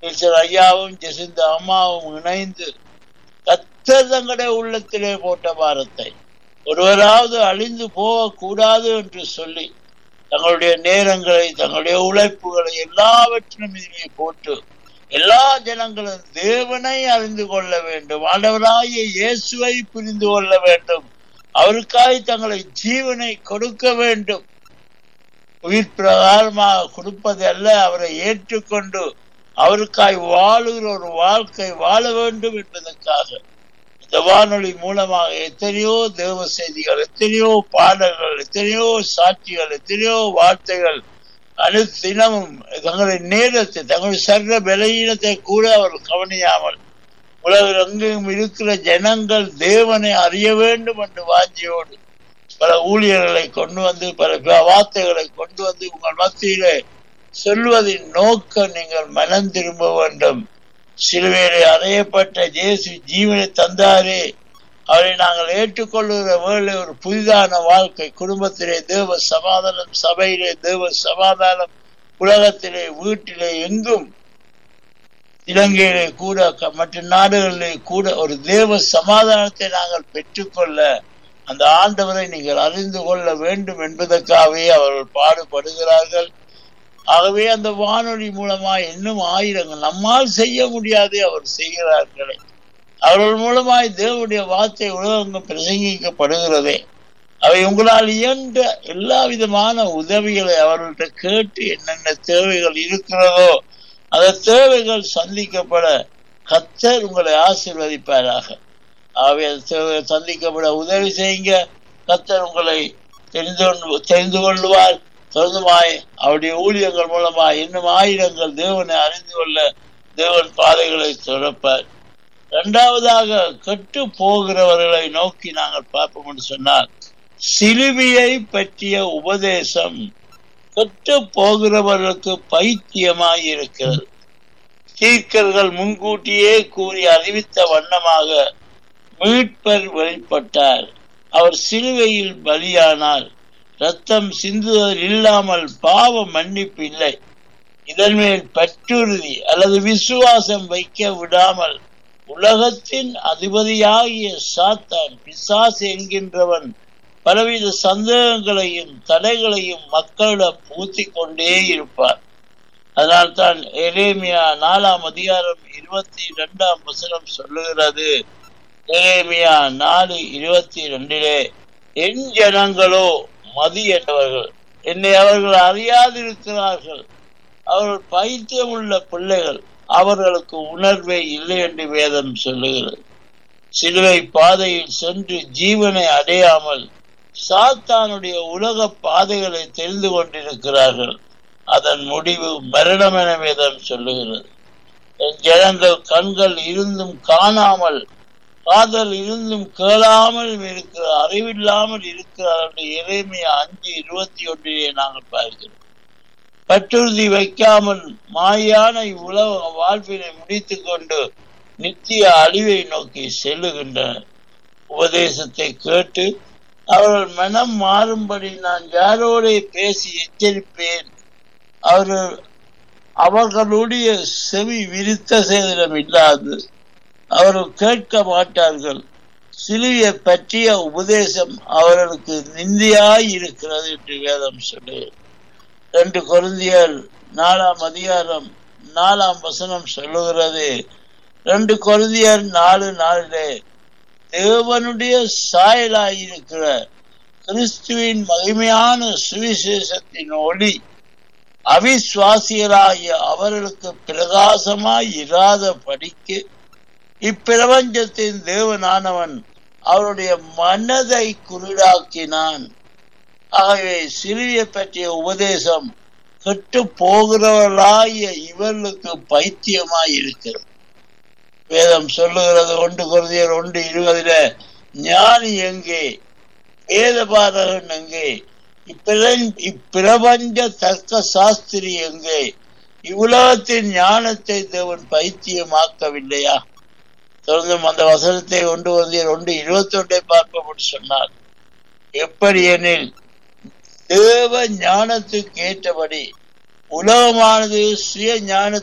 teacher ஐயாவும் ஜெசிந்த அம்மாவும் இணைந்து கத்தர் தங்களுடைய உள்ளத்திலே போட்ட பாரத்தை ஒருவராவது அழிந்து போகக்கூடாது என்று சொல்லி தங்களுடைய நேரங்களை தங்களுடைய உழைப்புகளை எல்லாவற்றிலும் இதிலே போட்டு எல்லா ஜனங்களும் தேவனை அறிந்து கொள்ள வேண்டும் ஆண்டவராகிய இயேசுவை புரிந்து கொள்ள வேண்டும் அவருக்காய் தங்களை ஜீவனை கொடுக்க வேண்டும் உயிர் பிரகாரமாக கொடுப்பது அல்ல அவரை ஏற்றுக்கொண்டு அவருக்காய் வாழுகிற ஒரு வாழ்க்கை வாழ வேண்டும் என்பதற்காக இந்த வானொலி மூலமாக எத்தனையோ தேவ செய்திகள் எத்தனையோ பாடல்கள் எத்தனையோ சாட்சிகள் எத்தனையோ வார்த்தைகள் அனுதினமும் தங்களின் நேரத்தை தங்கள் சர்வ பலகீனத்தை கூட அவர் கவனியாமல் உலகில் எங்கெங்கும் இருக்கிற ஜனங்கள் தேவனை அறிய வேண்டும் என்று வாஞ்சியோடு பல ஊழியர்களை கொண்டு வந்து பல வார்த்தைகளை கொண்டு வந்து உங்கள் மத்தியிலே சொல்வதின் நோக்கம் நீங்கள் மனம் திரும்ப வேண்டும் சிலுவையிலே அறையப்பட்ட ஜேசு ஜீவனை தந்தாரே அவரை நாங்கள் ஏற்றுக்கொள்ளுகிற வேலை ஒரு புதிதான வாழ்க்கை குடும்பத்திலே தேவ சமாதானம் சபையிலே தேவ சமாதானம் உலகத்திலே வீட்டிலே எங்கும் இலங்கையிலே கூட மற்ற நாடுகளிலே கூட ஒரு தேவ சமாதானத்தை நாங்கள் பெற்றுக்கொள்ள அந்த ஆண்டவரை நீங்கள் அறிந்து கொள்ள வேண்டும் என்பதற்காகவே அவர்கள் பாடுபடுகிறார்கள் ஆகவே அந்த வானொலி மூலமா இன்னும் ஆயிரங்கள் நம்மால் செய்ய முடியாதே அவர் செய்கிறார்களே அவர்கள் மூலமாய் தேவனுடைய வார்த்தை உலகங்கும் பிரசங்கிக்கப்படுகிறதே அவை உங்களால் இயன்ற எல்லா விதமான உதவிகளை அவர்கள்ட்ட கேட்டு என்னென்ன தேவைகள் இருக்கிறதோ அந்த தேவைகள் சந்திக்கப்பட கத்தர் உங்களை ஆசீர்வதிப்பாராக ஆகவே அந்த தேவைகள் சந்திக்கப்பட உதவி செய்யுங்க கத்தர் உங்களை தெரிந்து கொண்டு தெரிந்து கொள்வார் தொடர்ந்துமாய் அவருடைய ஊழியங்கள் மூலமாய் இன்னும் ஆயிரங்கள் தேவனை அறிந்து கொள்ள தேவன் பாதைகளை திறப்பார் இரண்டாவதாக கெட்டு போகிறவர்களை நோக்கி நாங்கள் பார்ப்போம் என்று சொன்னால் சிலுவையை பற்றிய உபதேசம் கெட்டு போகிறவர்களுக்கு பைத்தியமாய் இருக்கிறது தீர்க்கர்கள் முன்கூட்டியே கூறி அறிவித்த வண்ணமாக மீட்பர் வெளிப்பட்டார் அவர் சிலுவையில் பலியானார் ரத்தம் சிந்துவதில் இல்லாமல் பாவ மன்னிப்பு இல்லை இதன் மேல் பற்றுறுதி அல்லது விசுவாசம் வைக்க விடாமல் உலகத்தின் அதிபதியாகிய சாத்தான் பிசாசு என்கின்றவன் பலவித சந்தேகங்களையும் தடைகளையும் மக்களிடம் பூத்தி கொண்டே இருப்பார் அதனால் தான் எரேமியா நாலாம் அதிகாரம் இருபத்தி இரண்டாம் வசனம் சொல்லுகிறது எரேமியா நாலு இருபத்தி ரெண்டிலே என் ஜனங்களோ மதியற்றவர்கள் என்னை அவர்கள் அறியாதிருக்கிறார்கள் அவர்கள் பைத்தியம் உள்ள பிள்ளைகள் அவர்களுக்கு உணர்வே இல்லை என்று வேதம் சொல்லுகிறது சிலுவை பாதையில் சென்று ஜீவனை அடையாமல் சாத்தானுடைய உலக பாதைகளை தெரிந்து கொண்டிருக்கிறார்கள் அதன் முடிவு மரணம் என வேதம் சொல்லுகிறது என் ஜனங்கள் கண்கள் இருந்தும் காணாமல் காதல் இருந்தும் கேளாமல் இருக்கிற அறிவில்லாமல் இருக்கிறார்கள் இறைமைய அஞ்சு இருபத்தி ஒன்றிலே நாங்கள் பார்க்கிறோம் பற்றுறுதி வைக்காமல் மாயான இவ்வுலக வாழ்வினை முடித்துக் கொண்டு நித்திய அழிவை நோக்கி செல்லுகின்றனர் உபதேசத்தை கேட்டு அவர்கள் மனம் மாறும்படி நான் யாரோட பேசி எச்சரிப்பேன் அவர்கள் அவர்களுடைய செவி விரித்த சேதனம் இல்லாது அவர்கள் கேட்க மாட்டார்கள் சிலுவையை பற்றிய உபதேசம் அவர்களுக்கு நிந்தியாய் இருக்கிறது என்று வேதம் சொல்லுகிறது ரெண்டு கொருந்தியர் நாலாம் அதிகாரம் நாலாம் வசனம் சொல்லுகிறது ரெண்டு கொருந்தியர் நாலு நாளிலே தேவனுடைய சாயலாயிருக்கிற கிறிஸ்துவின் மகிமையான சுவிசேஷத்தின் ஒளி அவிசுவாசியராகிய அவர்களுக்கு பிரகாசமாய் இராத படிக்கு இப்பிரபஞ்சத்தின் தேவனானவன் அவருடைய மனதை குருடாக்கினான் ஆகவே சிறிய பற்றிய உபதேசம் கெட்டு போகிறவர்களாகிய இவர்களுக்கு பைத்தியமாய் இருக்கிறது வேதம் சொல்லுகிறது ஒன்று குருதியர் ஒன்று இருபதுல ஞானி எங்கே வேதபாரகன் எங்கே இப்பிரபஞ்ச தர்க்க சாஸ்திரி எங்கே இவ்வுலகத்தின் ஞானத்தை தேவன் பைத்தியமாக்கவில்லையா தொடர்ந்து அந்த வசனத்தை ஒன்று வந்து ஒன்று இருபத்தி ஒன்றை பார்ப்போம் சொன்னார் எப்படி எனில் தேவ ஞானத்துக்கு ஏற்றபடி உலகமானது சுய ஞான